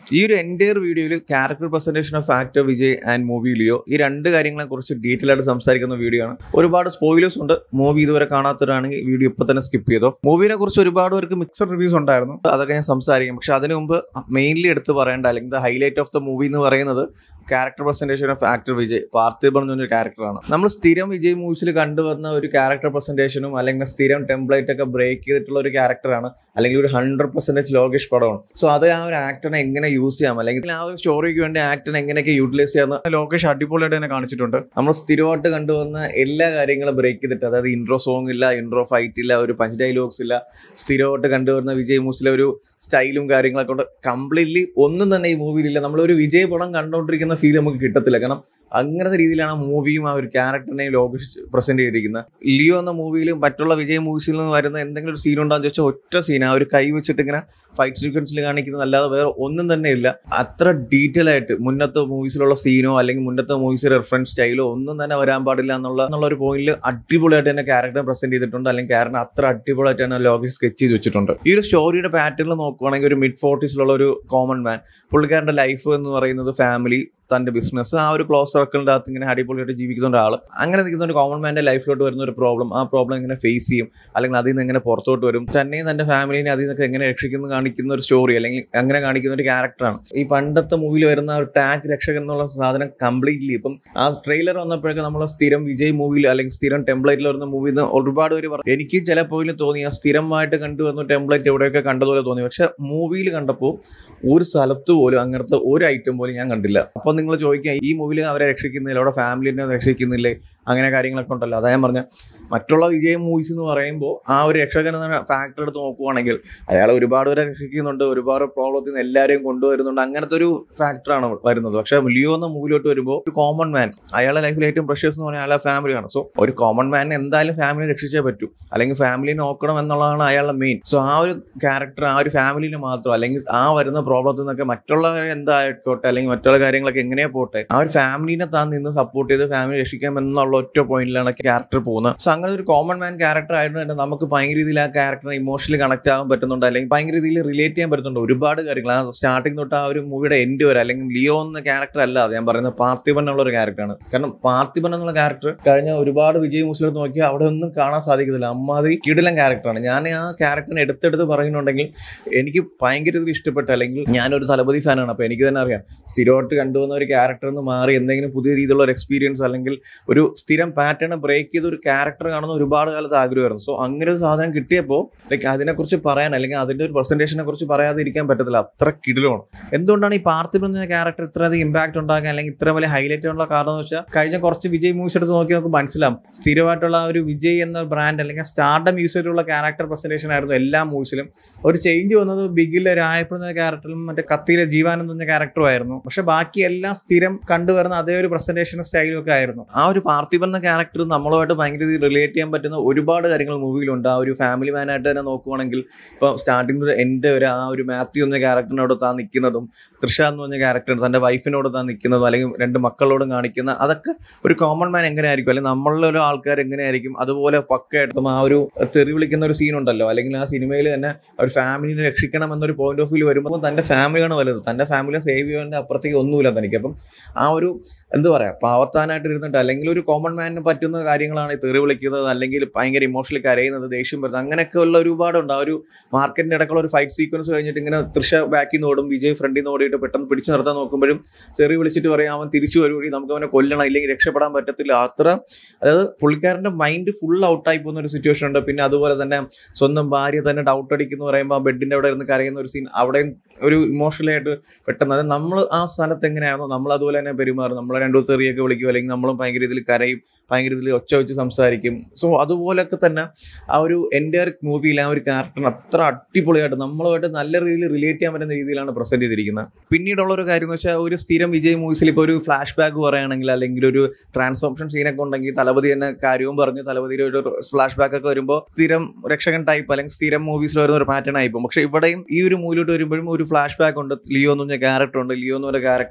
ഈ ഒരു എൻറ്റയർ വീഡിയോയിൽ character presentation of actor Vijay and movie Leo ഈ രണ്ട് കാര്യങ്ങളെ കുറിച്ച് ഡീറ്റെയിൽ ആയിട്ട് സംസാരിക്കുന്ന വീഡിയോ ആണ് ഒരുപാട് സ്പോയിലേഴ്സ് ഉണ്ട് മൂവി ഇതുവരെ കാണാത്തവരാണെങ്കിൽ വീഡിയോ ഇപ്പോൾ തന്നെ സ്കിപ്പ് ചെയ്തോ മൂവിനെ കുറിച്ച് ഒരുപാട് പേർക്ക് മിക്സഡ് റിവ്യൂസ് ഉണ്ടായിരുന്നു അതൊക്കെ ഞാൻ സംസാരിക്കും പക്ഷെ അതിനു മുമ്പ് മെയിൻലി എടുത്ത് പറയേണ്ട അല്ലെങ്കിൽ the highlight of the movie എന്ന് പറയുന്നത് character presentation of actor Vijay Parthiban എന്ന് പറഞ്ഞൊരു ക്യാരക്ടറാണ് നമ്മൾ സ്ഥിരം വിജയ് മൂവീസിൽ കണ്ടുവന്ന ഒരു ക്യാരക്ടർ പ്രസന്റേഷനും അല്ലെങ്കിൽ സ്ഥിരം ടെംപ്ലേറ്റ് ഒക്കെ ബ്രേക്ക് ചെയ്തിട്ടുള്ള ഒരു ക്യാരക്ടറാണ് അല്ലെങ്കിൽ ഒരു ഹൺഡ്രഡ് പെർസെന്റേജ് ലോകേഷ് പടമാണ് സോ അത് ആ ഒരു ആക്ടറിനെ എങ്ങനെ യൂസ് ചെയ്യാം അല്ലെങ്കിൽ ആ ഒരു സ്റ്റോറിക്ക് വേണ്ടി ആക്ടറിനെ എങ്ങനെയൊക്കെ യൂട്ടിലൈസ് ചെയ്യാമെന്ന് ലോകേഷ് അടിപൊളിയായിട്ട് തന്നെ കാണിച്ചിട്ടുണ്ട് നമ്മൾ സ്ഥിരമായിട്ട് കണ്ടുവന്ന എല്ലാ കാര്യങ്ങളും ബ്രേക്ക് ചെയ്തിട്ട് അതായത് ഇൻട്രോ സോങ് ഇല്ല ഇൻട്രോ ഫൈറ്റ് ഇല്ല ഒരു പഞ്ച് ഡയലോഗ്സ് ഇല്ല സ്ഥിരമായിട്ട് കണ്ടുവരുന്ന വിജയ് മൂസിലെ ഒരു സ്റ്റൈലും കാര്യങ്ങളൊക്കെ കൊണ്ട് കംപ്ലീറ്റ്ലി ഒന്നും തന്നെ ഈ മൂവിയിലില്ല നമ്മളൊരു വിജയ് പടം കണ്ടുകൊണ്ടിരിക്കുന്ന ഫീൽ നമുക്ക് കിട്ടത്തില്ല കാരണം അങ്ങനത്തെ രീതിയിലാണ് ആ മൂവിയും ആ ഒരു ക്യാരക്ടറിനെയും ലോകേഷ് പ്രസന്റ് ചെയ്തിരിക്കുന്നത് ലിയോ എന്ന മൂവിയിലും മറ്റുള്ള വിജയ് മൂവീസിൽ നിന്ന് വരുന്ന എന്തെങ്കിലും ഒരു സീൻ ഉണ്ടാന്ന് ചോദിച്ചാൽ ഒറ്റ സീൻ ആ ഒരു കൈ വെച്ചിട്ട് ഇങ്ങനെ ഫൈറ്റ് സീക്വൻസിൽ കാണിക്കുന്നത് അല്ലാതെ വേറെ ഒന്നും തന്നെ ഇല്ല അത്ര ഡീറ്റെയിൽ ആയിട്ട് മുന്നത്തെ മൂവീസിലുള്ള സീനോ അല്ലെങ്കിൽ മുന്നത്തെ മൂവീസിലെ റെഫറൻസ് സ്റ്റൈലോ ഒന്നും തന്നെ വരാൻ പാടില്ല എന്നുള്ള എന്നുള്ള ഒരു പോയിന്റിൽ അടിപൊളിയായിട്ട് തന്നെ ക്യാരക്ടർ പ്രസന്റ് ചെയ്തിട്ടുണ്ട് അല്ലെങ്കിൽ ക്യാരക്ടർ അത്ര അടിപൊളിയായിട്ട് തന്നെ ലോകേഷ് സ്കെച്ച് ചെയ്ത് വെച്ചിട്ടുണ്ട് ഈ ഒരു സ്റ്റോറിയുടെ പാറ്റേണിൽ നോക്കുവാണെങ്കിൽ ഒരു മിഡ് ഫോർട്ടീസിലുള്ള ഒരു കോമൺ മാൻ പുള്ളിക്കാരന്റെ ലൈഫ് എന്ന് പറയുന്നത് ഫാമിലി തന്റെ ബിസിനസ് ആ ഒരു ക്ലോസ് സർക്കിളിൻ്റെ അകത്ത് ഇങ്ങനെ അടിപൊളിയായിട്ട് ജീവിക്കുന്ന ഒരാൾ അങ്ങനെ നിൽക്കുന്ന ഒരു കോമൺ മാൻ്റെ ലൈഫിലോട്ട് വരുന്ന ഒരു പ്രോബ്ലം ആ പ്രോബ്ലം എങ്ങനെ ഫേസ് ചെയ്യും അല്ലെങ്കിൽ അതിൽ നിന്ന് എങ്ങനെ പുറത്തോട്ട് വരും തന്നെയും തന്റെ ഫാമിലിനെ അതിൽ നിന്നൊക്കെ എങ്ങനെ രക്ഷിക്കുന്നു കാണിക്കുന്ന ഒരു സ്റ്റോറി അല്ലെങ്കിൽ അങ്ങനെ കാണിക്കുന്ന ഒരു ക്യാരക്ടറാണ് ഈ പണ്ടത്തെ മൂവിയിൽ വരുന്ന ഒരു ടാഗ് രക്ഷകൻ എന്നുള്ള സാധനം കംപ്ലീറ്റ്ലി ഇപ്പം ആ ട്രെയിലർ വന്നപ്പോഴൊക്കെ നമ്മൾ സ്ഥിരം വിജയ് മൂവിയിൽ അല്ലെങ്കിൽ സ്ഥിരം ടെംപ്ലേറ്റിൽ വരുന്ന മൂവിയിൽ നിന്ന് ഒരുപാട് പേര് പറഞ്ഞു എനിക്ക് ചില പോയിന്റ് തോന്നി ആ സ്ഥിരമായിട്ട് കണ്ടുവന്ന ടെംപ്ലേറ്റ് എവിടെയൊക്കെ കണ്ടതുപോലെ തോന്നി പക്ഷെ മൂവിയിൽ കണ്ടപ്പോൾ ഒരു സ്ഥലത്ത് പോലും അങ്ങനത്തെ ഒരു ഐറ്റം പോലും ഞാൻ കണ്ടില്ല അപ്പോൾ നിങ്ങൾ ചോദിക്കുക ഈ മൂവിയിൽ അവരെ രക്ഷിക്കുന്നില്ല അവിടെ ഫാമിലിനെ രക്ഷിക്കുന്നില്ലേ അങ്ങനെ കാര്യങ്ങളൊക്കെ ഉണ്ടല്ലോ അതാ ഞാൻ പറഞ്ഞ മറ്റുള്ള വിജയ് മൂവീസ് എന്ന് പറയുമ്പോൾ ആ ഒരു രക്ഷകൻ എന്ന ഫാക്ടർ എടുത്ത് നോക്കുവാണെങ്കിൽ അയാൾ ഒരുപാട് പേരെ രക്ഷിക്കുന്നുണ്ട് ഒരുപാട് പ്രോബ്ലത്തിൽ നിന്ന് എല്ലാവരെയും കൊണ്ടുവരുന്നുണ്ട് അങ്ങനത്തെ ഒരു ഫാക്ടറാണ് വരുന്നത് പക്ഷേ ലിയോ എന്ന മൂവിലോട്ട് വരുമ്പോൾ ഒരു കോമൺ മാൻ അയാളുടെ ലൈഫിൽ ഏറ്റവും പ്രഷ്യസ് എന്ന് പറഞ്ഞാൽ അയാളുടെ ഫാമിലിയാണ് സോ ഒരു കോമൺ മാനിനെ എന്തായാലും ഫാമിലി രക്ഷിച്ചേ പറ്റൂ അല്ലെങ്കിൽ ഫാമിലിയെ നോക്കണം എന്നുള്ളതാണ് അയാളുടെ മെയിൻ സോ ആ ഒരു ക്യാരക്ടർ ആ ഒരു ഫാമിലിനെ മാത്രം അല്ലെങ്കിൽ ആ വരുന്ന പ്രോബ്ലത്തിൽ നിന്നൊക്കെ മറ്റുള്ളവർ എന്തായിക്കോട്ടെ അല്ലെങ്കിൽ മറ്റുള്ള കാര്യങ്ങളൊക്കെ എങ്ങനെയാ പോട്ടെ ആ ഒരു ഫാമിലിനെ താൻ നിന്ന് സപ്പോർട്ട് ചെയ്ത് ഫാമിലി രക്ഷിക്കാം എന്നുള്ള ഒറ്റ പോയിന്റിലാണ് ക്യാരക്ടർ പോകുന്നത് സോ അങ്ങനെ ഒരു കോമൺ മാൻ ക്യാരക്ടർ ആയതുകൊണ്ട് തന്നെ നമുക്ക് ഭയങ്കര രീതിയിൽ ആ ക്യാരക്ടറിനെ ഇമോഷണലി കണക്ട് ആകാൻ പറ്റുന്നുണ്ട് അല്ലെങ്കിൽ ഭയങ്കര രീതിയിൽ റിലേറ്റ് ചെയ്യാൻ പറ്റുന്നുണ്ട് ഒരുപാട് കാര്യങ്ങൾ ആ സ്റ്റാർട്ടിങ് തൊട്ട് ആ ഒരു മൂവിയുടെ എൻഡ് വരെ അല്ലെങ്കിൽ ലിയോ എന്ന ക്യാരക്ടർ അല്ല അത് ഞാൻ പറയുന്നത് പാർത്ഥിപൻ എന്നുള്ള ഒരു ക്യാരക്ടറാണ് കാരണം പാർത്ഥിപൻ എന്നുള്ള ക്യാരക്ടർ കഴിഞ്ഞ ഒരുപാട് വിജയ് മൂസിൽ നോക്കിയാൽ അവിടെ ഒന്നും കാണാൻ സാധിക്കത്തില്ല അമ്മാതിരി കിടിലൻ ക്യാരക്ടറാണ് ഞാൻ ആ ക്യാരക്ടറിനെ എടുത്തെടുത്ത് പറയുന്നുണ്ടെങ്കിൽ എനിക്ക് ഭയങ്കര രീതിയിൽ ഇഷ്ടപ്പെട്ട അല്ലെങ്കിൽ ഞാനൊരു തലപതി ഫാനാണ് അപ്പോൾ എനിക്ക് തന്നെ അറിയാം സ്ഥിരമായിട്ട് കണ്ടുവന്ന ഒരു ക്യാരക്ടർ എന്ന് മാറി എന്തെങ്കിലും പുതിയ രീതിയിലുള്ള ഒരു എക്സ്പീരിയൻസ് അല്ലെങ്കിൽ ഒരു സ്ഥിരം പാറ്റേൺ ബ്രേക്ക് ചെയ്ത ഒരു ക്യാരക്ടർ കാണുന്ന ഒരുപാട് കാലത്ത് ആഗ്രഹമായിരുന്നു സോ അങ്ങനെ ഒരു സാധനം കിട്ടിയപ്പോൾ ലൈക്ക് അതിനെക്കുറിച്ച് പറയാൻ അല്ലെങ്കിൽ അതിൻ്റെ ഒരു പ്രസന്റേഷനെ കുറിച്ച് പറയാതെ ഇരിക്കാൻ പറ്റത്തില്ല അത്ര കിടിലമാണ് എന്തുകൊണ്ടാണ് ഈ പാർത്ഥിബൻ എന്ന ക്യാരക്ടർ ഇത്രയധികം ഇമ്പാക്ട് ഉണ്ടാക്കാൻ അല്ലെങ്കിൽ ഇത്ര വലിയ ഹൈലൈറ്റ് ഉള്ള കാരണം എന്ന് വെച്ചാൽ കഴിഞ്ഞ കുറച്ച് വിജയ് മൂവീസ് എടുത്ത് നോക്കി നമുക്ക് മനസ്സിലാവും സ്ഥിരമായിട്ടുള്ള ആ ഒരു വിജയ് എന്ന ബ്രാൻഡ് അല്ലെങ്കിൽ സ്റ്റാർഡം യൂസ് ചെയ്തിട്ടുള്ള ക്യാരക്ടർ പ്രസന്റേഷൻ ആയിരുന്നു എല്ലാ മൂവീസിലും ഒരു ചേഞ്ച് വന്നത് ബിഗിലെ രായപ്പൻ എന്ന ക്യാരക്ടറിലും മറ്റേ കത്തിയിലെ ജീവാനന്ദ് എന്ന ക്യാരക്ടറും ആയിരുന്നു പക്ഷെ ബാക്കി എല്ലാം സ്ഥിരം കണ്ടുവരുന്ന അതേ ഒരു പ്രസന്റേഷനും സ്റ്റൈലും ഒക്കെ ആയിരുന്നു ആ ഒരു പാർത്ഥിബൻ എന്ന ക്യാരക്ടർ നമ്മളുമായിട്ട് ഭയങ്കര രീതിയിൽ റിലേറ്റ് ചെയ്യാൻ പറ്റുന്ന ഒരുപാട് കാര്യങ്ങൾ മൂവിയിലുണ്ട് ആ ഒരു ഫാമിലി മാനായിട്ട് തന്നെ നോക്കുവാണെങ്കിൽ ഇപ്പോൾ സ്റ്റാർട്ടിംഗ് എൻഡ് വരെ ആ ഒരു മാത്യു എന്ന ക്യാരക്ടറിനോട് താൻ നിൽക്കുന്നതും തൃഷ എന്ന് പറഞ്ഞ ക്യാരക്ടർ തൻ്റെ വൈഫിനോട് താൻ നിൽക്കുന്നതും അല്ലെങ്കിൽ രണ്ട് മക്കളോടും കാണിക്കുന്ന അതൊക്കെ ഒരു കോമൺ മാൻ എങ്ങനെയായിരിക്കും അല്ലെങ്കിൽ നമ്മളിലെ ഒരു ആൾക്കാർ എങ്ങനെയായിരിക്കും അതുപോലെ പക്കയായിട്ടും ആ ഒരു തെറി വിളിക്കുന്ന ഒരു സീൻ ഉണ്ടല്ലോ അല്ലെങ്കിൽ ആ സിനിമയിൽ തന്നെ ഒരു ഫാമിലിനെ രക്ഷിക്കണം എന്നൊരു പോയിന്റ് ഓഫ് വ്യൂ വരുമ്പോൾ തൻ്റെ ഫാമിലിയാണ് വലുത് തൻ്റെ ഫാമിലിയെ സേവ് ചെയ്യുന്നതിൻ്റെ അപ്പുറത്തേക്ക് ഒന്നുമില്ല തനിക്ക് അപ്പം ആ ഒരു എന്താ പറയുക പാവത്താനായിട്ട് ഇരുന്നിട്ട് അല്ലെങ്കിൽ ഒരു കോമൺ മാനിന് പറ്റുന്ന കാര്യങ്ങളാണ് ഈ തെറി വിളിക്കുന്നത് അല്ലെങ്കിൽ ഭയങ്കര ഇമോഷണലി കരയുന്നത് ദേഷ്യം വരുന്നത് അങ്ങനെയൊക്കെ ഉള്ള ഒരുപാടുണ്ട് ആ ഒരു മാർക്കറ്റിൻ്റെ ഇടയ്ക്കുള്ള ഒരു ഫൈറ്റ് സീക്വൻസ് കഴിഞ്ഞിട്ട് ഇങ്ങനെ തൃഷ ബാക്കിൽ നിന്ന് ഓടും വിജയ് ഫ്രണ്ടിൽ നിന്ന് ഓടിയിട്ട് പെട്ടെന്ന് പിടിച്ചു നിർത്താൻ നോക്കുമ്പോഴും തെറി വിളിച്ചിട്ട് പറയും അവൻ തിരിച്ചു വരുവഴി നമുക്ക് അവനെ കൊല്ലണം ഇല്ലെങ്കിൽ രക്ഷപ്പെടാൻ പറ്റത്തില്ല അത്ര അതായത് പുള്ളിക്കാരൻ്റെ മൈൻഡ് ഫുൾ ഔട്ടായി പോകുന്ന ഒരു സിറ്റുവേഷൻ ഉണ്ട് പിന്നെ അതുപോലെ തന്നെ സ്വന്തം ഭാര്യ തന്നെ ഡൗട്ട് അടിക്കുന്നു പറയുമ്പോൾ ആ ബെഡിൻ്റെ അവിടെ ഇരുന്ന് കരയുന്ന ഒരു സീൻ അവിടെയും ഒരു ഇമോഷണലി ആയിട്ട് പെട്ടെന്ന് അതായത് നമ്മൾ ആ സ്ഥലത്ത് എങ്ങനെയാണോ നമ്മൾ അതുപോലെ തന്നെ പെരുമാറും നമ്മളെ രണ്ടു തെറിയൊക്കെ വിളിക്കും അല്ലെങ്കിൽ നമ്മളും ഭയങ്കര രീതിയിൽ കരയും ഭയങ്കര രീതിയിൽ ഒച്ച വെച്ച് സംസാരിക്കും സോ അതുപോലൊക്കെ തന്നെ ആ ഒരു എൻ്റെ മൂവിയിൽ ആ ഒരു ക്യാരക്ടറിന് അത്ര അടിപൊളിയായിട്ട് നമ്മളുമായിട്ട് നല്ല രീതിയിൽ റിലേറ്റ് ചെയ്യാൻ പറ്റുന്ന രീതിയിലാണ് പ്രസന്റ് ചെയ്തിരിക്കുന്നത് പിന്നീടുള്ള ഒരു കാര്യം എന്ന് വെച്ചാൽ ഒരു സ്ഥിരം വിജയ് മൂവീസിൽ ഇപ്പോൾ ഒരു ഫ്ലാഷ് ബാക്ക് പറയുകയാണെങ്കിൽ അല്ലെങ്കിൽ ഒരു ട്രാൻസ്ഫോർമേഷൻ സീനൊക്കെ ഉണ്ടെങ്കിൽ തലപതി തന്നെ കാര്യവും പറഞ്ഞ് തലപതിയുടെ ഒരു ഫ്ലാഷ് ബാക്ക് ഒക്കെ വരുമ്പോൾ സ്ഥിരം രക്ഷകൻ ടൈപ്പ് അല്ലെങ്കിൽ സ്ഥിരം മൂവീസിൽ വരുന്ന ഒരു പാറ്റേൺ ആയിപ്പോൾ പക്ഷേ ഇവിടെയും ഈ ഒരു മൂവിലോട്ട് വരുമ്പോഴും ഒരു ഫ്ലാഷ് ബാക്ക് ഉണ്ട് ലിയോ എന്ന് പറഞ്ഞ ക്യാരക്ടർ ഉണ്ട് ലിയോ എന്ന് പറഞ്ഞ ക്യാരക്ടർ ഭയങ്കര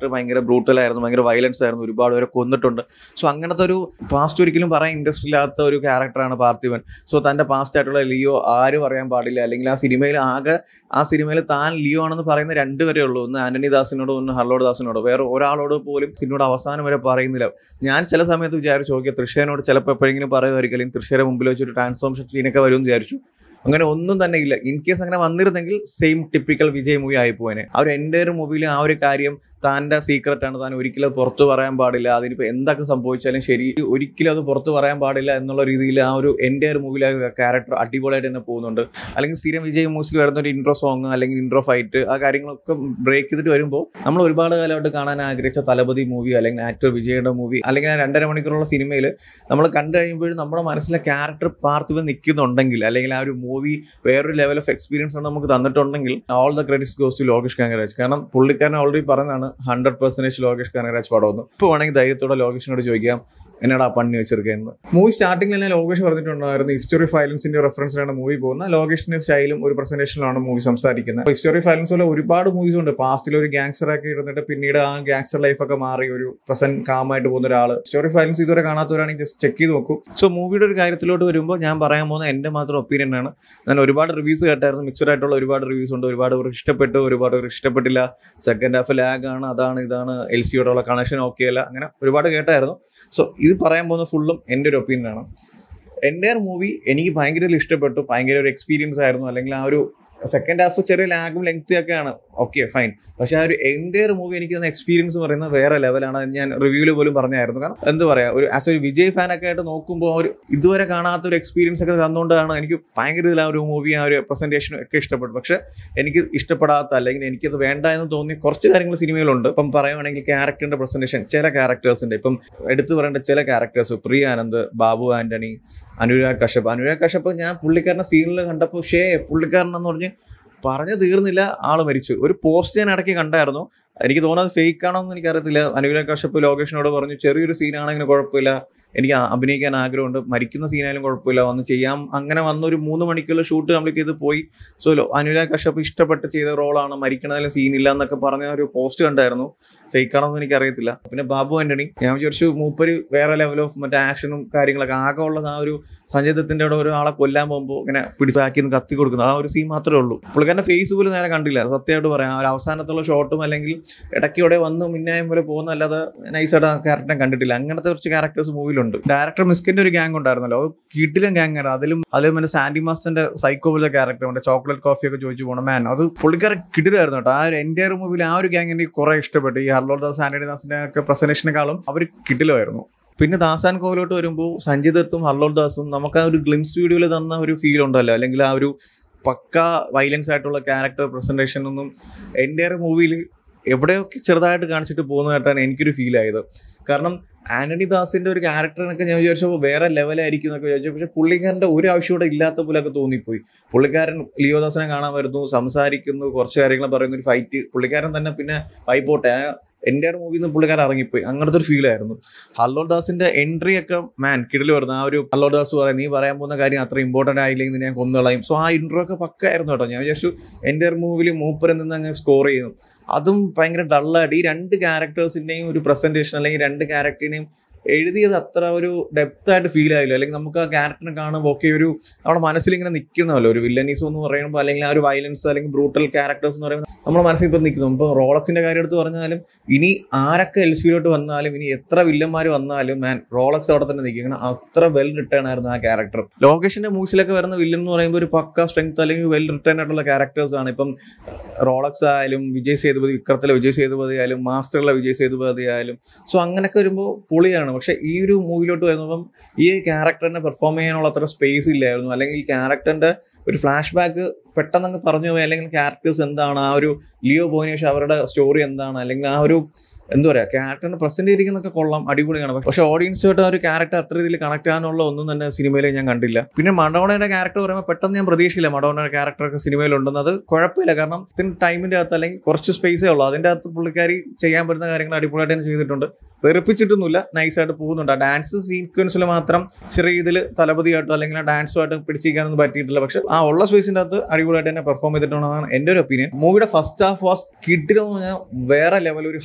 ബ്രൂട്ടൽ ആയിരുന്നു ഭയങ്കര വയലൻസ് ആയിരുന്നു ഒരുപാട് പേരെ കൊന്നിട്ടുണ്ട് സോ അങ്ങനത്തെ ഒരു പാസ്റ്റ് ഒരിക്കലും പറയാൻ ഇൻട്രസ്റ്റ് ഇല്ലാത്ത ഒരു ക്യാരക്ടറാണ് പാർത്ഥിവൻ സോ തൻ്റെ പാസ്റ്റ് ആയിട്ടുള്ള ലിയോ ആരും അറിയാൻ പാടില്ല അല്ലെങ്കിൽ ആ സിനിമയിൽ ആകെ ആ സിനിമയിൽ താൻ ലിയോ ആണെന്ന് പറയുന്ന രണ്ടുപേരേ ഉള്ളൂ ഒന്ന് ആന്റണി ദാസിനോടോ ഒന്ന് ഹർലോഡ് ദാസിനോടോ വേറെ ഒരാളോട് പോലും സിനിമയുടെ അവസാനം വരെ പറയുന്നില്ല ഞാൻ ചില സമയത്ത് വിചാരിച്ചു നോക്കിയ തൃശ്ശേനോട് ചിലപ്പോൾ എപ്പോഴെങ്കിലും പറയുമായിരിക്കും അല്ലെങ്കിൽ തൃശ്ശേരെ മുമ്പിൽ വെച്ചൊരു ട്രാൻസ്ഫോർമേഷൻ സീനൊക്കെ വരുമെന്ന് വിചാരിച്ചു അങ്ങനെ ഒന്നും തന്നെ ഇല്ല ഇൻ കേസ് അങ്ങനെ വന്നിരുന്നെങ്കിൽ സെയിം ടിപ്പിക്കൽ വിജയ് മൂവി ആയിപ്പോനെ ആ ഒരു എൻ്റെ ഒരു മൂവിയിൽ ആ ഒരു കാര്യം താൻ്റെ സീക്രട്ട് ആണ് താൻ ഒരിക്കലും അത് പുറത്ത് പറയാൻ പാടില്ല അതിനിപ്പോൾ എന്തൊക്കെ സംഭവിച്ചാലും ശരി ഒരിക്കലും അത് പുറത്ത് പറയാൻ പാടില്ല എന്നുള്ള രീതിയിൽ ആ ഒരു എൻ്റെ ഒരു മൂവിയിലെ ക്യാരക്ടർ അടിപൊളിയായിട്ട് തന്നെ പോകുന്നുണ്ട് അല്ലെങ്കിൽ സ്ഥിരം വിജയ് മൂസിൽ വരുന്ന ഒരു ഇൻട്രോ സോങ് അല്ലെങ്കിൽ ഇൻട്രോ ഫൈറ്റ് ആ കാര്യങ്ങളൊക്കെ ബ്രേക്ക് ചെയ്തിട്ട് വരുമ്പോൾ നമ്മൾ ഒരുപാട് കാലമായിട്ട് കാണാൻ ആഗ്രഹിച്ച തലപതി മൂവി അല്ലെങ്കിൽ ആക്ടർ വിജയുടെ മൂവി അല്ലെങ്കിൽ ആ രണ്ടര മണിക്കൂറുള്ള സിനിമയിൽ നമ്മൾ കണ്ടു കഴിയുമ്പോഴും നമ്മുടെ മനസ്സിലെ ക്യാരക്ടർ പാർത്തിവ് നിൽക്കുന്നുണ്ടെങ്കിൽ അല്ലെങ്കിൽ ആ ഒരു മൂവി വേറൊരു ലെവൽ ഓഫ് എക്സ്പീരിയൻസ് ആണ് നമുക്ക് തന്നിട്ടുണ്ടെങ്കിൽ all the credits goes to Lokesh Kanagaraj കാരണം പുള്ളിക്കാരൻ ഓൾറെഡി പറഞ്ഞതാണ് ഹൺഡ്രഡ് പെർസെൻറ്റേജ് ലോകേഷ് കാങ്കരാജ് പടമെന്ന് ഇപ്പോൾ വേണമെങ്കിൽ ധൈര്യത്തോടെ ലോകേഷിനോട് ചോദിക്കാം എന്നടാ പണി വെച്ചിരിക്കുന്നത് മൂവി സ്റ്റാർട്ടിങ്ങിൽ തന്നെ ലോകേഷ് പറഞ്ഞിട്ടുണ്ടായിരുന്നു ഹിസ്റ്ററി ഫയലൻസിന്റെ റെഫറൻസിലാണ് മൂവി പോകുന്നത് ലോകേഷിന്റെ സ്റ്റൈലും ഒരു പ്രസന്റേഷനിലാണ് മൂവി സംസാരിക്കുന്നത് ഹിസ്റ്ററി ഫയലൻസ് പോലെ ഒരുപാട് മൂവീസ് ഉണ്ട് പാസ്റ്റിൽ ഒരു ഗാങ്സ്റ്റർ ഒക്കെ ഇരുന്നിട്ട് പിന്നീട് ആ ഗാങ്സ്റ്റർ ലൈഫ് ഒക്കെ മാറി ഒരു പ്രസന്റ് കാമായിട്ട് പോകുന്ന ഒരാൾ ഹിസ്റ്ററി ഫയലൻസ് ഇതുവരെ കാണാത്തവരാണെങ്കിൽ ജസ്റ്റ് ചെക്ക് ചെയ്ത് നോക്കൂ സോ മൂവിയുടെ ഒരു കാര്യത്തിലോട്ട് വരുമ്പോൾ ഞാൻ പറയാൻ പോകുന്ന എൻ്റെ മാത്രം ഒപ്പീനിയൻ ആണ് ഞാൻ ഒരുപാട് റിവ്യൂസ് കേട്ടായിരുന്നു മിക്സഡ് ആയിട്ടുള്ള ഒരുപാട് റിവ്യൂസ് ഉണ്ട് ഒരുപാട് പേർക്ക് ഇഷ്ടപ്പെട്ടു ഒരുപാട് പേർക്ക് ഇഷ്ടപ്പെട്ടില്ല സെക്കൻഡ് ഹാഫ് ലാഗ് ആണ് അതാണ് ഇതാണ് എൽ സിയോടുള്ള കണക്ഷൻ ഓക്കെ അല്ല അങ്ങനെ ഒരുപാട് കേട്ടായിരുന്നു സോ ഇത് പറയാൻ പോകുന്ന ഫുള്ളും എൻ്റെ ഒരു ഒപ്പീനിയൻ ആണ് എൻ്റെ മൂവി എനിക്ക് ഭയങ്കര ഇഷ്ടപ്പെട്ടു ഭയങ്കര ഒരു എക്സ്പീരിയൻസ് ആയിരുന്നു അല്ലെങ്കിൽ ആ ഒരു സെക്കൻഡ് ഹാഫ് ചെറിയ ലാഗും ലെങ്ത് ഒക്കെയാണ് ഓക്കെ ഫൈൻ പക്ഷേ ആ ഒരു എൻ്റെ മൂവി എനിക്ക് തന്ന എക്സ്പീരിയൻസ് എന്ന് പറയുന്നത് വേറെ ലെവലാണ് അത് ഞാൻ റിവ്യൂവിൽ പോലും പറഞ്ഞായിരുന്നു കാരണം എന്താ പറയുക ഒരു ആസ് ഒരു വിജയ് ഫാനൊക്കെ ആയിട്ട് നോക്കുമ്പോൾ ഒരു ഇതുവരെ കാണാത്ത ഒരു എക്സ്പീരിയൻസ് ഒക്കെ തന്നുകൊണ്ടാണ് എനിക്ക് ഭയങ്കര ഇതിൽ ആ ഒരു മൂവി ആ ഒരു പ്രസന്റേഷൻ ഒക്കെ ഇഷ്ടപ്പെട്ടു പക്ഷേ എനിക്ക് ഇഷ്ടപ്പെടാത്ത അല്ലെങ്കിൽ എനിക്കത് വേണ്ട എന്ന് തോന്നിയ കുറച്ച് കാര്യങ്ങൾ സിനിമയിലുണ്ട് ഇപ്പം പറയുവാണെങ്കിൽ ക്യാരക്ടറിന്റെ പ്രസന്റേഷൻ ചില ക്യാരക്ടേഴ്സിന്റെ ഇപ്പം എടുത്തു പറയേണ്ട ചില ക്യാരക്ടേഴ്സ് പ്രിയ ആനന്ദ് ബാബു ആന്റണി അനുരാഗ് കശ്യപ് അനുരാഗ് കശ്യപ് ഞാൻ പുള്ളിക്കാരനെ സീനിൽ കണ്ടപ്പോൾ ഷേ പുള്ളിക്കാരൻ എന്ന് പറഞ്ഞ് പറഞ്ഞു തീർന്നില്ല ആള് മരിച്ചു ഒരു പോസ്റ്റ് ഞാൻ ഇടയ്ക്ക് കണ്ടായിരുന്നു എനിക്ക് തോന്നുന്നത് ഫേക്ക് ആണോ എന്ന് എനിക്കറിയത്തില്ല അനുരാഗ് കശ്യപ് ലോകേഷിനോട് പറഞ്ഞു ചെറിയൊരു സീനാണെങ്കിലും കുഴപ്പമില്ല എനിക്ക് ആ- അഭിനയിക്കാൻ ആഗ്രഹമുണ്ട് മരിക്കുന്ന സീനായാലും കുഴപ്പമില്ല വന്ന് ചെയ്യാം അങ്ങനെ വന്നൊരു മൂന്ന് മണിക്കുള്ള ഷൂട്ട് കംപ്ലീറ്റ് ചെയ്ത് പോയി സോ അനുരാഗ് കശ്യപ് ഇഷ്ടപ്പെട്ട് ചെയ്ത റോളാണ് മരിക്കണതിലും സീനില്ല എന്നൊക്കെ പറഞ്ഞ ഒരു പോസ്റ്റ് കണ്ടായിരുന്നു ഫേക്ക് ആണോ എന്ന് എനിക്കറിയത്തില്ല പിന്നെ ബാബു ആന്റണി ഞാൻ വിചാരിച്ചു മൂപ്പര് വേറെ ലെവൽ ഓഫ് മറ്റേ ആക്ഷനും കാര്യങ്ങളൊക്കെ ആകെ ഉള്ളത് ആ ഒരു സഞ്ജയദത്തിന്റെ അവിടെ ഒരാളെ കൊല്ലാൻ പോകുമ്പോൾ ഇങ്ങനെ പിടിച്ചാക്കി നിന്ന് കത്തി കൊടുക്കുന്നത് ആ ഒരു സീൻ മാത്രമേ ഉള്ളൂ പുള്ളിക്കാരന്റെ ഫേസ് പോലും നേരെ കണ്ടില്ല സത്യമായിട്ട് പറയാം ആ ഒരു അവസാനത്തുള്ള ഷോട്ടും അല്ലെങ്കിൽ ഇടയ്ക്ക് ഇവിടെ വന്ന് മിന്നായം പോലെ പോകുന്നല്ലാതെ നൈസായിട്ട് ആ ക്യാരക്ടറിനെ കണ്ടിട്ടില്ല അങ്ങനത്തെ കുറച്ച് ക്യാരക്ടേഴ്സ് മൂവിയിലുണ്ട് ഡയറക്ടർ മിസ്കിന്റെ ഒരു ഗ്യാങ് ഉണ്ടായിരുന്നല്ലോ അത് കിട്ടിലും ഗ്യാങ് ആണ് അതിലും അതിലും മറ്റേ സാൻഡി മാസ്റ്ററിന്റെ സൈക്കോ പോലെ ക്യാരക്ടർ മറ്റേ ചോക്ലേറ്റ് കോഫി ഒക്കെ ചോദിച്ചു പോകണം മാൻ അത് പുള്ളിക്കാരൻ കിടിലായിരുന്നു കേട്ടോ ആ ഒരു എൻ്റെ മൂവിയിൽ ആ ഒരു ഗ്യാങ് എനിക്ക് കുറെ ഇഷ്ടപ്പെട്ടു ഈ ഹർലോഡ് ദാസ് ആന്റണി ദാസിന്റെ ഒക്കെ പ്രസന്റേഷനേക്കാളും അവർ കിടിലായിരുന്നു പിന്നെ ദാസാൻ കോവിലോട്ട് വരുമ്പോൾ സഞ്ജയ് ദത്തും ഹർലോഡ് ദാസും നമുക്ക് ആ ഒരു ഗ്ലിംസ് വീഡിയോയിൽ തന്ന ഒരു ഫീൽ ഉണ്ടല്ലോ അല്ലെങ്കിൽ ആ ഒരു പക്ക വയലൻസ് ആയിട്ടുള്ള ക്യാരക്ടർ പ്രസന്റേഷൻ ഒന്നും എൻ്റെ മൂവിയിൽ എവിടെയൊക്കെ ചെറുതായിട്ട് കാണിച്ചിട്ട് പോകുന്നതായിട്ടാണ് എനിക്കൊരു ഫീൽ ആയത് കാരണം ആന്റണി ദാസിന്റെ ഒരു ക്യാരക്ടറിനൊക്കെ ഞാൻ വിചാരിച്ചപ്പോൾ വേറെ ലെവലായിരിക്കും എന്നൊക്കെ വിചാരിച്ചു പക്ഷെ പുള്ളിക്കാരന്റെ ഒരു ആവശ്യം ഇവിടെ ഇല്ലാത്ത പോലെയൊക്കെ തോന്നിപ്പോയി പുള്ളിക്കാരൻ ലിയോ ദാസിനെ കാണാൻ വരുന്നു സംസാരിക്കുന്നു കുറച്ച് കാര്യങ്ങൾ പറയുന്നു ഒരു ഫൈറ്റ് പുള്ളിക്കാരൻ തന്നെ പിന്നെ വൈപോട്ടെ ആ എൻ്റെ മൂവിയിൽ നിന്ന് പുള്ളിക്കാരൻ ഇറങ്ങിപ്പോയി അങ്ങനത്തെ ഒരു ഫീൽ ആയിരുന്നു ഹല്ലോഡ് ദാസിന്റെ എൻട്രി ഒക്കെ മാൻ കിടിൽ വരുന്നു ആ ഒരു ഹല്ലോഡ് ദാസ് പറയാം നീ പറയാൻ പോകുന്ന കാര്യം അത്ര ഇമ്പോർട്ടൻ്റ് ആയില്ലെങ്കിൽ നിന്നെ ഞാൻ കൊന്നുകളയും സോ ആ ഇൻട്രോ ഒക്കെ പക്കായിരുന്നു കേട്ടോ ഞാൻ വിചാരിച്ചു എൻ്റെ മൂവിൽ മൂപ്പറിൽ നിന്ന് അങ്ങ് സ്കോർ ചെയ്യുന്നു അതും ഭയങ്കര ഡള്ളായിട്ട് ഈ രണ്ട് ക്യാരക്ടേഴ്സിൻ്റെയും ഒരു പ്രസൻറ്റേഷൻ അല്ലെങ്കിൽ രണ്ട് ക്യാരക്ടറിനെയും എഴുതിയത് അത്ര ഒരു ഡെപ്ത് ആയിട്ട് ഫീൽ ആയില്ല അല്ലെങ്കിൽ നമുക്ക് ആ ക്യാരക്ടറിനെ കാണുമ്പോൾ ഒക്കെ ഒരു നമ്മുടെ മനസ്സിൽ ഇങ്ങനെ നിൽക്കുന്നല്ലോ ഒരു വില്ലനീസ് എന്ന് പറയുമ്പോൾ അല്ലെങ്കിൽ ആ ഒരു വയലൻസ് അല്ലെങ്കിൽ ബ്രൂട്ടൽ ക്യാരക്ടേഴ്സ് എന്ന് പറയുമ്പോൾ നമ്മുടെ മനസ്സിൽ ഇപ്പോൾ നിൽക്കുന്നു ഇപ്പോൾ റോളക്സിന്റെ കാര്യം എടുത്ത് പറഞ്ഞാലും ഇനി ആരൊക്കെ എൽ സിയിലോട്ട് വന്നാലും ഇനി എത്ര വില്ലന്മാർ വന്നാലും മാൻ റോളക്സ് അവിടെ തന്നെ നിൽക്കും കാരണം അത്ര വെൽ റിട്ടേൺ ആയിരുന്നു ആ ക്യാരക്ടർ ലോകേഷിന്റെ മൂവ്സിലൊക്കെ വരുന്ന വില്ലൻ എന്ന് പറയുമ്പോൾ ഒരു പക്ക സ്ട്രെങ്ത് അല്ലെങ്കിൽ വെൽ റിട്ടേൺ ആയിട്ടുള്ള ക്യാരക്ടേഴ്സ് ആണ് ഇപ്പം റോളക്സ് ആയാലും വിജയ് സേതുപതി വിക്രത്തിലെ വിജയ് സേതുപതി ആയാലും മാസ്റ്ററിലെ വിജയ് സേതുപതി ആയാലും സോ അങ്ങനെയൊക്കെ വരുമ്പോൾ പൊളിയാണ് പക്ഷെ ഈ ഒരു മൂവിലോട്ട് വരുമ്പം ഈ ക്യാരക്ടറിനെ പെർഫോം ചെയ്യാനുള്ള അത്ര സ്പേസ് ഇല്ലായിരുന്നു അല്ലെങ്കിൽ ഈ ക്യാരക്ടറിന്റെ ഒരു ഫ്ലാഷ് ബാക്ക് പെട്ടെന്ന് അങ്ങ് പറഞ്ഞു പോയി അല്ലെങ്കിൽ ക്യാരക്ടേഴ്സ് എന്താണ് ആ ഒരു ലിയോ ബോനേഷ് അവരുടെ സ്റ്റോറി എന്താണ് അല്ലെങ്കിൽ ആ ഒരു എന്താ പറയുക ക്യാരക്ടറിനെ പ്രസന്റ് ചെയ്തിരിക്കുന്നൊക്കെ കൊള്ളാം അടിപൊളിയാണ് പക്ഷെ ഓഡിയൻസുമായിട്ട് ആ ഒരു ക്യാരക്ടർ അത്ര രീതിയിൽ കണക്ട് ആകാനുള്ള ഒന്നും തന്നെ സിനിമയിൽ ഞാൻ കണ്ടില്ല പിന്നെ മഡോണയുടെ ക്യാരക്ടർ പറയുമ്പോൾ പെട്ടെന്ന് ഞാൻ പ്രതീക്ഷയില്ല മഡോണയുടെ ക്യാരക്ടറൊക്കെ സിനിമയിലുണ്ടെന്ന് അത് കുഴപ്പമില്ല കാരണം ഇതിന് ടൈമിന്റെ അകത്ത് അല്ലെങ്കിൽ കുറച്ച് സ്പേസേ ഉള്ളൂ അതിന്റെ അകത്ത് പുള്ളിക്കാരി ചെയ്യാൻ പറ്റുന്ന കാര്യങ്ങൾ അടിപൊളിയായിട്ട് തന്നെ ചെയ്തിട്ടുണ്ട് വെറുപ്പിച്ചിട്ടൊന്നുമില്ല നൈസായിട്ട് പോകുന്നുണ്ട് ആ ഡാൻസ് സീക്വൻസിൽ മാത്രം ചെറിയ രീതിയിൽ തലപതിയായിട്ടോ അല്ലെങ്കിൽ ആ ഡാൻസുമായിട്ട് പിടിച്ചിരിക്കാനൊന്നും പറ്റിയിട്ടില്ല പക്ഷെ ആ ഉള്ള സ്പേസിന്റെ അകത്ത് അടിപൊളിയായിട്ട് തന്നെ പെർഫോം ചെയ്തിട്ടുണ്ടെന്നാണ് എൻ്റെ ഒരു ഒപ്പീനിയൻ മൂവിയുടെ ഫസ്റ്റ് ഹാഫ് വാസ് കിഡിലെന്ന് പറഞ്ഞാൽ വേറെ ലെവൽ ഒരു ഹൈ വോൾട്ടേജ്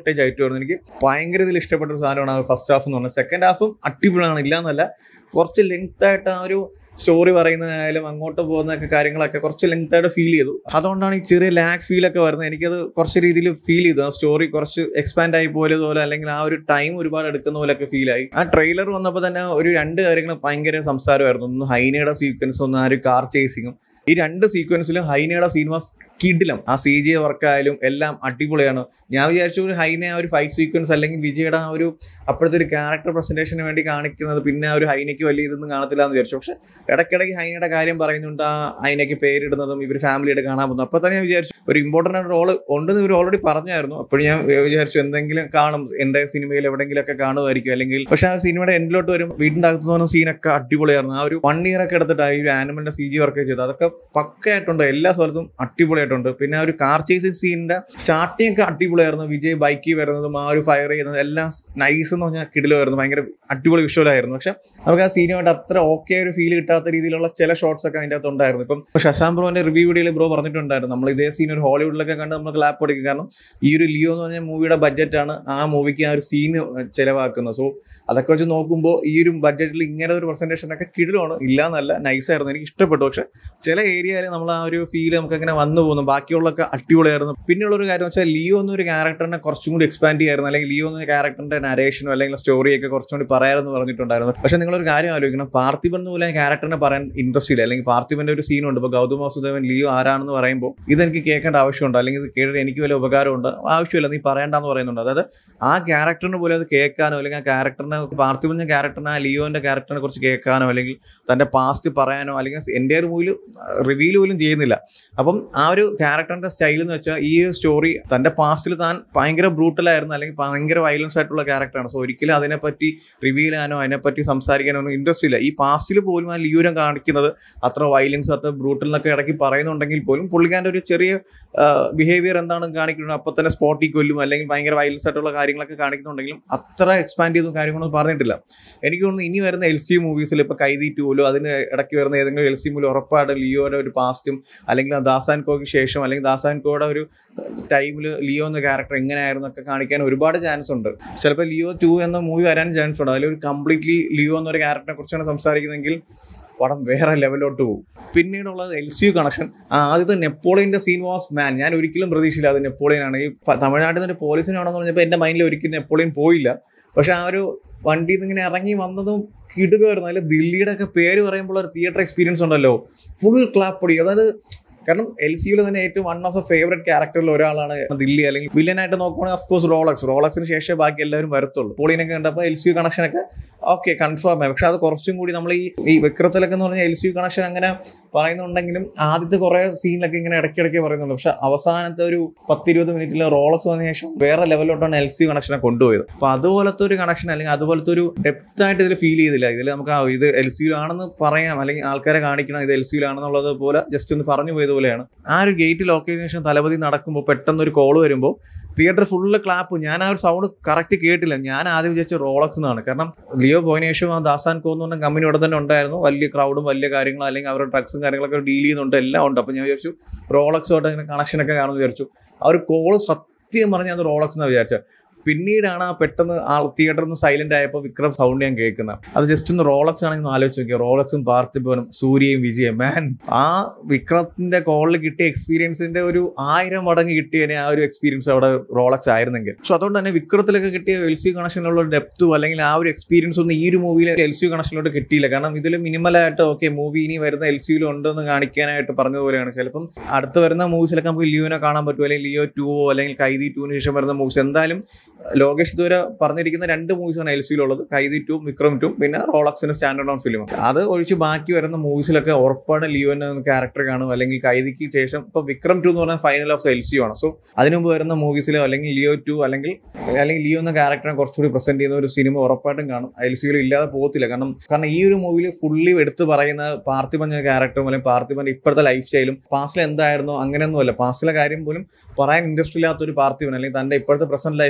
ഫോട്ടേജ് ആയിട്ടുമായിരുന്നു എനിക്ക് ഭയങ്കര ഇതിൽ ഇഷ്ടപ്പെട്ട ഒരു സാധനമാണ് ആ ഫസ്റ്റ് ഹാഫ് എന്ന് പറഞ്ഞത് സെക്കൻഡ് ഹാഫും അടിപൊളിയാണ് ഇല്ലാന്നല്ല കുറച്ച് ലെങ്ത് ആയിട്ട് ആ ഒരു സ്റ്റോറി പറയുന്നതായാലും അങ്ങോട്ട് പോകുന്നൊക്കെ കാര്യങ്ങളൊക്കെ കുറച്ച് ലെങ്ത് ആയിട്ട് ഫീൽ ചെയ്തു അതുകൊണ്ടാണ് ഈ ചെറിയ ലാഗ് ഫീൽ ഒക്കെ വരുന്നത് എനിക്കത് കുറച്ച് രീതിയിൽ ഫീൽ ചെയ്തു ആ സ്റ്റോറി കുറച്ച് എക്സ്പാൻഡ് ആയി പോലെ പോലെ അല്ലെങ്കിൽ ആ ഒരു ടൈം ഒരുപാട് എടുക്കുന്ന പോലെയൊക്കെ ഫീൽ ആയി ആ ട്രെയിലർ വന്നപ്പോൾ തന്നെ ഒരു രണ്ട് കാര്യങ്ങൾ ഭയങ്കര സംസാരമായിരുന്നു ഒന്ന് ഹൈനയുടെ സീക്വൻസ് ഒന്ന് ആ ഒരു കാർ ചേസിങ്ങും ഈ രണ്ട് സീക്വൻസിലും ഹൈനയുടെ സീൻവാസ് കിഡിലും ആ സി ജി വർക്കായാലും എല്ലാം അടിപൊളിയാണ് ഞാൻ വിചാരിച്ചു ഒരു ഹൈന ആ ഒരു ഫൈറ്റ് സീക്വൻസ് അല്ലെങ്കിൽ വിജയുടെ ആ ഒരു അപ്പോഴത്തെ ഒരു ക്യാരക്ടർ പ്രസന്റേഷന് വേണ്ടി കാണിക്കുന്നത് പിന്നെ ആ ഒരു ഹൈനയ്ക്ക് വലിയ ഇതൊന്നും കാണത്തില്ല എന്ന് വിചാരിച്ചു പക്ഷെ ഇടയ്ക്കിടയ്ക്ക് ഹൈനയുടെ കാര്യം പറയുന്നുണ്ട് ആ ഹൈനയ്ക്ക് പേരിടുന്നതും ഇവർ ഫാമിലിയുടെ കാണാൻ പോകുന്നു അപ്പോൾ തന്നെ ഞാൻ വിചാരിച്ചു ഒരു ഇമ്പോർട്ടൻ്റ് റോൾ ഉണ്ടെന്ന് ഇവർ ഓൾറെഡി പറഞ്ഞായിരുന്നു അപ്പോൾ ഞാൻ വിചാരിച്ചു എന്തെങ്കിലും കാണും എൻ്റെ സിനിമയിൽ എവിടെയെങ്കിലുമൊക്കെ കാണുമായിരിക്കും അല്ലെങ്കിൽ പക്ഷെ ആ സിനിമയുടെ എൻഡിലോട്ട് വരും വീടിൻ്റെ അകത്ത് തോന്നുന്ന സീനൊക്കെ അടിപൊളിയായിരുന്നു ആ ഒരു വൺ ഇയർ ഒക്കെ എടുത്തിട്ട് ആ ഒരു ആനിമലിന്റെ സി ജി വർക്ക് ചെയ്തത് അതൊക്കെ പക്കയായിട്ടുണ്ട് എല്ലാ സ്ഥലത്തും അടിപൊളിയായിട്ടുണ്ട് പിന്നെ ആ ഒരു കാർ ചേസിങ് സീനിന്റെ സ്റ്റാർട്ടിംഗ് ഒക്കെ അടിപൊളിയായിരുന്നു വിജയ് ബൈക്കിൽ വരുന്നതും ആ ഒരു ഫയർ ചെയ്യുന്നതും എല്ലാം നൈസ് എന്ന് പറഞ്ഞാൽ കിടിലായിരുന്നു ഭയങ്കര അടിപൊളി വിഷ്വലായിരുന്നു പക്ഷെ നമുക്ക് ആ സീനുമായിട്ട് അത്ര ഓക്കെ ഒരു ഫീൽ കിട്ടാത്ത രീതിയിലുള്ള ചില ഷോട്ട്സ് ഒക്കെ അതിൻ്റെ അകത്ത് ഉണ്ടായിരുന്നു ഇപ്പം ശശാം ബ്രോന്റെ റിവ്യൂ വീഡിയോയിൽ ബ്രോ പറഞ്ഞിട്ടുണ്ടായിരുന്നു നമ്മൾ ഇതേ സീൻ ഒരു ഹോളിവുഡിലൊക്കെ കണ്ട് നമ്മൾ ക്ലാപ്പ് പഠിക്കും കാരണം ഈ ഒരു ലിയോ എന്ന് പറഞ്ഞ മൂവിയുടെ ബഡ്ജറ്റാണ് ആ മൂവിക്ക് ആ ഒരു സീന് ചിലവാക്കുന്നത് സോ അതൊക്കെ വെച്ച് നോക്കുമ്പോൾ ഈ ഒരു ബഡ്ജറ്റിൽ ഇങ്ങനെ ഒരു പ്രസന്റേഷൻ ഒക്കെ കിടിലാണ് ഇല്ലാന്നല്ല നൈസായിരുന്നു എനിക്ക് ഇഷ്ടപ്പെട്ടു പക്ഷെ ചില ഏരിയയിൽ നമ്മൾ ആ ഒരു ഫീൽ നമുക്ക് അങ്ങനെ വന്നു പോകുന്നു ബാക്കിയുള്ളതൊക്കെ അടിപൊളിയായിരുന്നു പിന്നെയുള്ള ഒരു കാര്യം വെച്ചാൽ ലിയോ എന്നൊരു ക്യാരക്ടറിനെ കുറച്ചും കൂടി എക്സ്പാൻഡ് ചെയ്യായിരുന്നു അല്ലെങ്കിൽ ലിയോ എന്ന ക്യാരക്ടറിന്റെ നരേഷനോ അല്ലെങ്കിൽ സ്റ്റോറിയൊക്കെ കുറച്ചും കൂടി പറയാമെന്ന് പറഞ്ഞിട്ടുണ്ടായിരുന്നു പക്ഷെ നിങ്ങളൊരു കാര്യം ആലോചിക്കണം പാർത്ഥിപൻ എന്ന് പോലെ ക്യാരക്ടറിനെ പറയാൻ ഇൻട്രസ്റ്റ് ഇല്ല അല്ലെങ്കിൽ പാർത്ഥിപന്റെ ഒരു സീനുണ്ട് ഇപ്പോൾ ഗൗതം വാസുദേവൻ ലിയോ ആരാണെന്ന് പറയുമ്പോൾ ഇതെനിക്ക് കേൾക്കേണ്ട ആവശ്യമുണ്ട് അല്ലെങ്കിൽ ഇത് കേട്ടിട്ട് എനിക്ക് വലിയ ഉപകാരമുണ്ട് ആവശ്യമില്ല നീ പറയണ്ടെന്ന് പറയുന്നുണ്ട് അതായത് ആ ക്യാരക്ടറിന് പോലും അത് കേൾക്കാനോ അല്ലെങ്കിൽ ആ ക്യാരക്ടറിനെ പാർത്ഥിപന്റെ ക്യാരക്ടറിനെ ആ ലിയോന്റെ ക്യാരക്ടറിനെ കുറിച്ച് കേൾക്കാനോ അല്ലെങ്കിൽ തന്റെ പാസ്റ്റ് പറയാനോ അല്ലെങ്കിൽ എൻ്റെ ഒരു മൂവിൽ റിവീൽ പോലും ചെയ്യുന്നില്ല അപ്പം ആ ഒരു ക്യാരക്ടറിന്റെ സ്റ്റൈൽ എന്ന് വെച്ചാൽ ഈ ഒരു സ്റ്റോറി തന്റെ പാസ്റ്റിൽ താൻ ഭയങ്കര ബ്രൂട്ടലായിരുന്നു അല്ലെങ്കിൽ ഭയങ്കര വയലൻസ് ആയിട്ടുള്ള ക്യാരക്ടറാണ് സോ ഒരിക്കലും അതിനെപ്പറ്റി റിവീൽ ചെയ്യാനോ അതിനെപ്പറ്റി സംസാരിക്കാനോ ഒന്നും ഇൻട്രസ്റ്റ് ഇല്ല ഈ പാസ്റ്റിൽ പോലും ആ ലിയൂരം കാണിക്കുന്നത് അത്ര വയലൻസ് അത്ര ബ്രൂട്ടൽ എന്നൊക്കെ ഇടയ്ക്ക് പറയുന്നുണ്ടെങ്കിൽ പോലും പുള്ളിക്കാൻ്റെ ഒരു ചെറിയ ബിഹേവിയർ എന്താണെന്ന് കാണിക്കുന്നത് അപ്പോൾ തന്നെ സ്പോട്ടിൽ കൊല്ലും അല്ലെങ്കിൽ ഭയങ്കര വയലൻസ് ആയിട്ടുള്ള കാര്യങ്ങളൊക്കെ കാണിക്കുന്നുണ്ടെങ്കിലും അത്ര എക്സ്പാൻഡ് ചെയ്തും കാര്യങ്ങളൊന്നും പറഞ്ഞിട്ടില്ല എനിക്ക് തോന്നുന്നു ഇനി വരുന്ന എൽ സി മൂവീസിൽ ഇപ്പോൾ കൈതി ടൂലോ അതിന് ഇടയ്ക്ക് വരുന്ന ഏതെങ്കിലും എൽ സി മൂലം ഉറപ്പായിട്ട് ലിയോയുടെ ഒരു പാസ്റ്റും അല്ലെങ്കിൽ ദാസാൻ കോയ്ക്ക് ശേഷം അല്ലെങ്കിൽ ദാസാൻ കോയുടെ ഒരു ടൈമിൽ ലിയോ എന്ന ക്യാരക്ടർ എങ്ങനെയായിരുന്നു ഒക്കെ കാണിക്കാൻ ഒരുപാട് ചാൻസ് ഉണ്ട് ചിലപ്പോൾ ലിയോ ടു എന്ന മൂവി വരാൻ ചാൻസ് ഉണ്ട് അതിലൊരു കംപ്ലീറ്റ്ലി ലിയോ എന്നൊരു ക്യാരക്ടറിനെ കുറിച്ചാണ് സംസാരിക്കുന്നതെങ്കിൽ പടം വേറെ ലെവലോട്ട് പോകും പിന്നീടുള്ളത് എൽ സി യു കണക്ഷൻ ആദ്യത്തെ നെപ്പോളിയൻ്റെ സീൻ വാസ് മാൻ ഞാൻ ഒരിക്കലും പ്രതീക്ഷയില്ല അത് നെപ്പോളിയനാണ് ഈ പ- തമിഴ്നാട്ടിൽ നിന്ന് ഒരു പോലീസിനാണെന്ന് പറഞ്ഞപ്പോൾ എൻ്റെ മൈൻഡിൽ ഒരിക്കലും നെപ്പോളിയൻ പോയില്ല പക്ഷെ ആ ഒരു വണ്ടിയിൽ നിന്ന് ഇങ്ങനെ ഇറങ്ങി വന്നതും കിടുകയായിരുന്നു അതിൽ ദില്ലിയുടെ ഒക്കെ പേര് പറയുമ്പോൾ ഒരു തിയേറ്റർ എക്സ്പീരിയൻസ് ഉണ്ടല്ലോ ഫുൾ ക്ലാപ്പ് പൊടി അതായത് കാരണം എൽ സിയിൽ തന്നെ ഏറ്റവും വൺ ഓഫ് ദ ഫേവറേറ്റ് ക്യാരക്ടറിൽ ഒരാളാണ് ദില്ലി അല്ലെങ്കിൽ വില്ലനായിട്ട് നോക്കുവാണെങ്കിൽ ഓഫ് കോഴ്സ് റോളക്സ് റോളക്സിന് ശേഷമേ ബാക്കി എല്ലാവരും വരത്തുള്ളൂ പോളിനൊക്കെ കണ്ടപ്പോൾ എൽ സി യു കണക്ഷനൊക്കെ ഓക്കെ കൺഫേം ആയി പക്ഷെ അത് കുറച്ചും കൂടി നമ്മൾ ഈ ഈ വിക്രത്തിലൊക്കെ എന്ന് പറഞ്ഞാൽ എൽ സി യു കണക്ഷൻ അങ്ങനെ പറയുന്നുണ്ടെങ്കിലും ആദ്യത്തെ കുറേ സീനിലൊക്കെ ഇങ്ങനെ ഇടയ്ക്കിടയ്ക്ക് പറയുന്നുണ്ട് പക്ഷെ അവസാനത്തെ ഒരു പത്തിരുപത് മിനിറ്റിൽ റോളക്സ് വന്ന ശേഷം വേറെ ലെവലിലോട്ടാണ് എൽ സി യു കണക്ഷനെ കൊണ്ടുപോയത് അപ്പോൾ അതുപോലത്തെ ഒരു കണക്ഷൻ അല്ലെങ്കിൽ അതുപോലത്തെ ഒരു ഡെപ്ത് ആയിട്ട് ഇതിൽ ഫീൽ ചെയ്തില്ല ഇതിൽ നമുക്ക് ആ ഇത് എൽ സി ആണെന്ന് പറയാം അല്ലെങ്കിൽ ആൾക്കാരെ കാണിക്കണം ഇത് എൽ സി ആണെന്നുള്ളത് പോലെ ജസ്റ്റ് ഒന്ന് പറഞ്ഞു പോയതുപോലെയാണ് ആ ഒരു ഗേറ്റ് ലോക്കിയതിനു ശേഷം തലപതി നടക്കുമ്പോൾ പെട്ടെന്ന് ഒരു കോൾ വരുമ്പോൾ തിയേറ്റർ ഫുള്ള് ക്ലാപ്പ് ഞാൻ ആ ഒരു സൗണ്ട് കറക്റ്റ് കേട്ടില്ല ഞാൻ ആദ്യം വിചാരിച്ച റോളക്സ് എന്നാണ് കാരണം ലിയോ പോയതിനു ശേഷം ആ ദാസാൻ കോ എന്ന് പറഞ്ഞ കമ്പനി ഇവിടെ തന്നെ ഉണ്ടായിരുന്നു വലിയ ക്രൗഡും വലിയ കാര്യങ്ങളും അല്ലെങ്കിൽ അവരുടെ ഡ്രഗ്സും കാര്യങ്ങളൊക്കെ ഡീൽ ചെയ്യുന്നുണ്ട് എല്ലാം ഉണ്ട് അപ്പോൾ ഞാൻ വിചാരിച്ചു റോളക്സുമായിട്ട് അങ്ങനെ കണക്ഷനൊക്കെ കാണുമെന്ന് വിചാരിച്ചു ആ ഒരു കോള് സത്യം പറഞ്ഞാൽ അത് റോളക്സ് എന്നാണ് വിചാരിച്ചത് പിന്നീടാണ് ആ പെട്ടെന്ന് ആ തിയേറ്ററിൽ നിന്ന് സൈലന്റ് ആയപ്പോൾ വിക്രം സൗണ്ട് ഞാൻ കേൾക്കുന്നത് അത് ജസ്റ്റ് ഒന്ന് റോളക്സ് ആണെങ്കിൽ ഒന്ന് ആലോചിച്ച് നോക്കിയോ റോളക്സും പാർത്ഥിപനും സൂര്യയും വിജയും മാൻ ആ വിക്രത്തിന്റെ കോളിൽ കിട്ടിയ എക്സ്പീരിയൻസിന്റെ ഒരു ആയിരം മടങ്ങ് കിട്ടിയതിനെ ആ ഒരു എക്സ്പീരിയൻസ് അവിടെ റോളക്സ് ആയിരുന്നെങ്കിൽ സോ അതുകൊണ്ട് തന്നെ വിക്രത്തിലൊക്കെ കിട്ടിയ എൽ സി കണക്ഷനിലുള്ള ഡെപ്തും അല്ലെങ്കിൽ ആ ഒരു എക്സ്പീരിയൻസ് ഒന്നും ഈ ഒരു മൂവിയിൽ എൽ സി കണക്ഷനിലോട്ട് കിട്ടിയില്ല കാരണം ഇതിൽ മിനിമലായിട്ട് ഓക്കെ മൂവി ഇനി വരുന്ന എൽ സിയിലും ഉണ്ടെന്ന് കാണിക്കാനായിട്ട് പറഞ്ഞതുപോലെയാണ് ചിലപ്പം അടുത്ത് വരുന്ന മൂവീസിലൊക്കെ നമുക്ക് ലിയോനെ കാണാൻ പറ്റും അല്ലെങ്കിൽ ലിയോ ടു അല്ലെങ്കിൽ കൈദി ടുവിന് ശേഷം വരുന്ന മൂവീസ് എന്തായാലും ലോകേഷ് ഇതുവരെ പറഞ്ഞിരിക്കുന്ന രണ്ട് മൂവീസാണ് എൽ സിയിലുള്ളത് കൈദി ടു വിക്രം ടു പിന്നെ റോളക്സിന് സ്റ്റാൻഡേർഡ് ഓൺ ഫിലിം അത് ഒഴിച്ച് ബാക്കി വരുന്ന മൂവീസിലൊക്കെ ഉറപ്പാണ് ലിയോ എന്ന ക്യാരക്ടർ കാണും അല്ലെങ്കിൽ കൈദിക്ക് ശേഷം ഇപ്പൊ വിക്രം ടു എന്ന് പറഞ്ഞാൽ ഫൈനൽ ഓഫ് എൽ സി ആണ് സോ അതിനു മുമ്പ് വരുന്ന മൂവീസിലോ അല്ലെങ്കിൽ ലിയോ ടു അല്ലെങ്കിൽ അല്ലെങ്കിൽ ലിയോ എന്ന ക്യാരക്ടറിനെ കുറച്ചുകൂടി പ്രസന്റ് ചെയ്യുന്ന ഒരു സിനിമ ഉറപ്പായിട്ടും കാണും എൽ സിയിൽ ഇല്ലാതെ പോകത്തില്ല കാരണം കാരണം ഈ ഒരു മൂവിയിൽ ഫുള്ളി എടുത്ത് പറയുന്ന പാർത്ഥിപൻ എന്ന ക്യാരക്ടറും അല്ലെങ്കിൽ പാർത്ഥിപന്റെ ഇപ്പോഴത്തെ ലൈഫ് സ്റ്റൈലും പാസ്റ്റിൽ എന്തായിരുന്നോ അങ്ങനെയൊന്നുമല്ല പാസ്റ്റിലെ കാര്യം പോലും പറയാൻ ഇൻട്രസ്റ്റ് ഇല്ലാത്ത ഒരു പാർത്ഥിപൻ അല്ലെങ്കിൽ തന്റെ ഇപ്പോഴത്തെ പ്രസന്റ് ലൈഫിൽ താൻ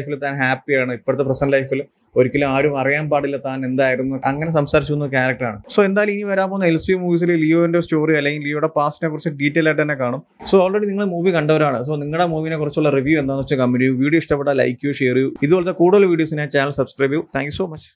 ഹാപ്പിയാണ് ഇപ്പോഴത്തെ പ്രസന്റ് ലൈഫിൽ ഒരിക്കലും ആരും അറിയാൻ പാടില്ല താൻ എന്തായിരുന്നു അങ്ങനെ സംസാരിച്ചു വന്ന ക്യാരക്ടറാണ് സോ എന്തായാലും ഇനി വരാൻ പോകുന്ന എൽ സി മൂവീസിൽ ലിയോന്റെ സ്റ്റോറി അല്ലെങ്കിൽ ലിയോയുടെ പാസ്റ്റിനെ കുറിച്ച് ഡീറ്റെയിൽ ആയിട്ട് തന്നെ കാണും സോ ഓൾറെഡി നിങ്ങൾ മൂവി കണ്ടവരാണ് സോ നിങ്ങളുടെ മൂവിനെ കുറിച്ചുള്ള റിവ്യൂ എന്താണെന്ന് വെച്ചാൽ കമന്റ് ചെയ്യൂ വീഡിയോ ഇഷ്ടപ്പെട്ടാൽ ലൈക്ക് ചെയ്യൂ ഷെയർ ചെയ്യൂ ഇതുപോലത്തെ കൂടുതൽ വീഡിയോസിനെ ചാനൽ സബ്സ്ക്രൈബ് ചെയ്യൂ താങ്ക് സോ മച്ച്